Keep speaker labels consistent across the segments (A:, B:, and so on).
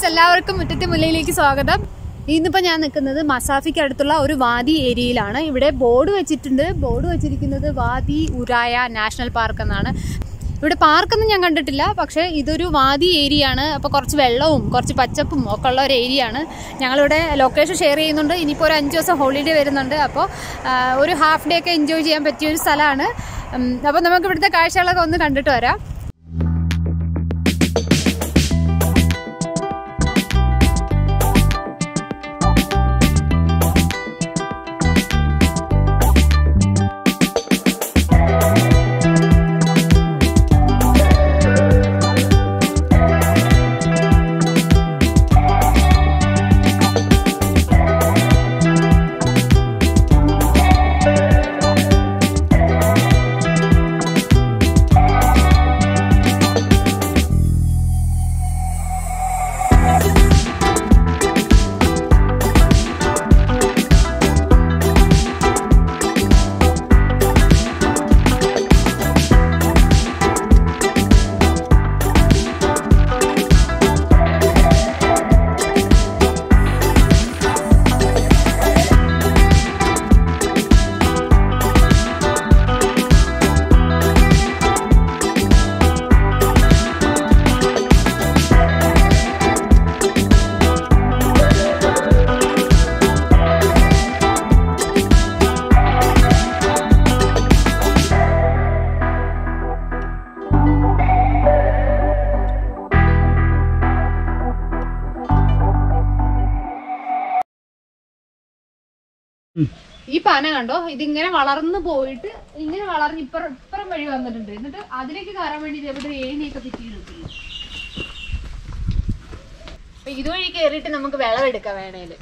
A: friends എല്ലാവർക്കും മുറ്റത്തെ മുല്ലയിലേക്ക് സ്വാഗതം ഇന്നിപ്പോ ഞാൻ നിൽക്കുന്നത് മസാഫിക്ക് അടുത്തുള്ള ഒരു വാദി ഏരിയയിലാണ് ഇവിടെ ബോർഡ് വെച്ചിട്ടുണ്ട് ബോർഡ് വെച്ചിരിക്കുന്നത് വാദി ഉരായ നാഷണൽ പാർക്ക് എന്നാണ് ഇവിടെ പാർക്കൊന്നും ഞാൻ കണ്ടിട്ടില്ല പക്ഷേ ഇതൊരു വാദി ഏരിയ ആണ് അപ്പോൾ കുറച്ച് വെള്ളവും കുറച്ച് പച്ചപ്പും ഒക്കെ ഉള്ള ഒരു ഏരിയ ആണ് ഞങ്ങളിവിടെ ലൊക്കേഷൻ ഷെയർ ചെയ്യുന്നുണ്ട് ഇനിയിപ്പോൾ ഒരു അഞ്ച് ദിവസം ഹോളിഡേ വരുന്നുണ്ട് അപ്പോൾ ആ, ഒരു ഹാഫ് ഡേ ഒക്കെ എൻജോയ് ചെയ്യാൻ പറ്റിയ ഒരു സ്ഥലമാണ് അപ്പോൾ നമുക്ക് ഇവിടുത്തെ കാഴ്ചകളൊക്കെ ഒന്ന് കണ്ടിട്ട് വരാം ഈ പന കണ്ടോ ഇതിങ്ങനെ വളർന്നു പോയിട്ട് ഇങ്ങനെ വളർന്ന് ഇപ്പുറം ഇപ്പുറം വഴി വന്നിട്ടുണ്ട് എന്നിട്ട് അതിലേക്ക് കയറാൻ വേണ്ടി ഇവിടെ ഒരു ഏണിയൊക്കെ ഫിറ്റ് ചെയ്തിട്ടുണ്ട് അപ്പൊ ഇതുവഴി കയറിയിട്ട് നമുക്ക് വിളവെടുക്കാം വേണേല്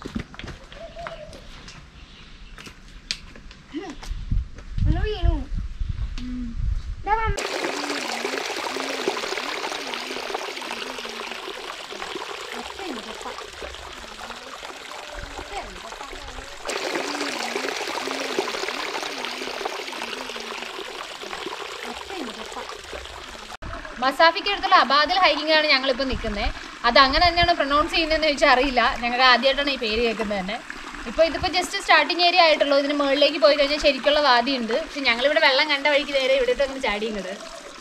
A: മസാഫിക്ക് അടുത്തുള്ള അബാദിൽ ഹൈക്കിങ്ങിലാണ് ഞങ്ങളിപ്പോൾ നിൽക്കുന്നത് അത് അങ്ങനെ തന്നെയാണ് പ്രൊനൗൺസ് ചെയ്യുന്നതെന്ന് ചോദിച്ചാൽ അറിയില്ല ഞങ്ങൾക്ക് ആദ്യമായിട്ടാണ് ഈ പേര് കേൾക്കുന്നത് തന്നെ ഇപ്പോൾ ഇതിപ്പോൾ ജസ്റ്റ് സ്റ്റാർട്ടിങ് ഏരിയ ആയിട്ടുള്ളൂ ഇതിന് മുകളിലേക്ക് പോയി കഴിഞ്ഞാൽ ശരിക്കുള്ള വാദിയുണ്ട് പക്ഷെ ഞങ്ങളിവിടെ വെള്ളം കണ്ട വഴിക്ക് നേരെ ഇവിടുത്തെ അങ്ങനെ ചാടിയുന്നത്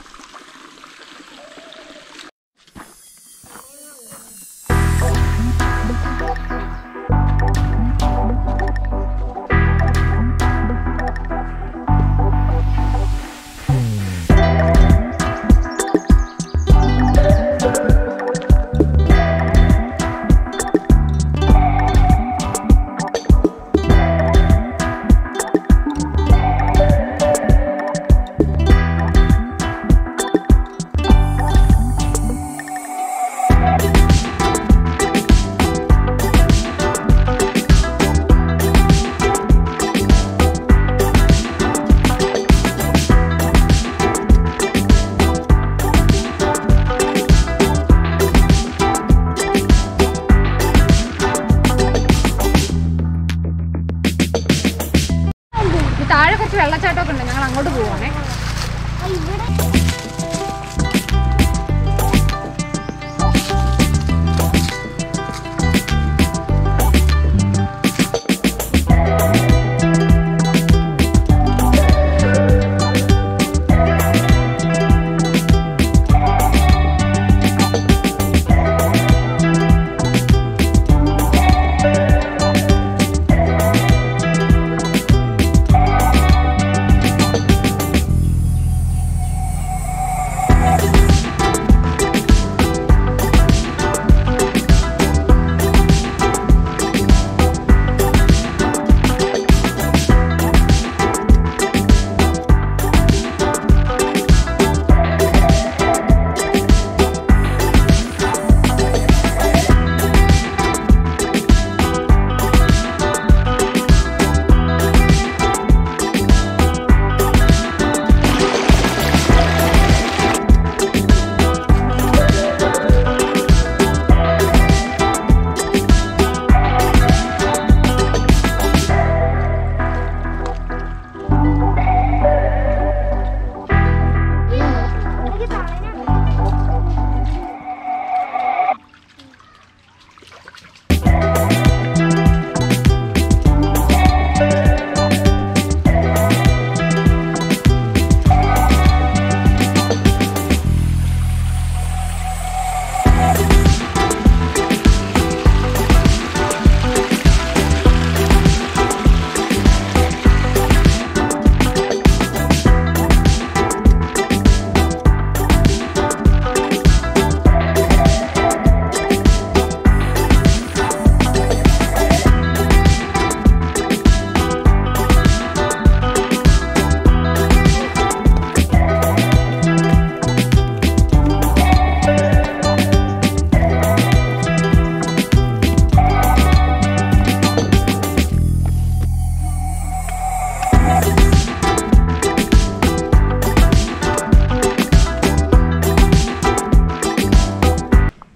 A: ഈ താഴെ കുറച്ച് വെള്ളച്ചാട്ടമൊക്കെ ഉണ്ട് ഞങ്ങൾ അങ്ങോട്ട് പോവാണേ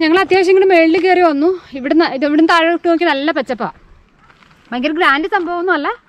A: ഞങ്ങൾ അത്യാവശ്യം ഇങ്ങോട്ട് മേളിൽ കയറി വന്നു ഇവിടുന്ന് ഇത് ഇവിടുന്ന് താഴോട്ട് നോക്കി നല്ല പച്ചപ്പാ ഭയങ്കര ഗ്രാൻഡ് സംഭവമൊന്നും അല്ല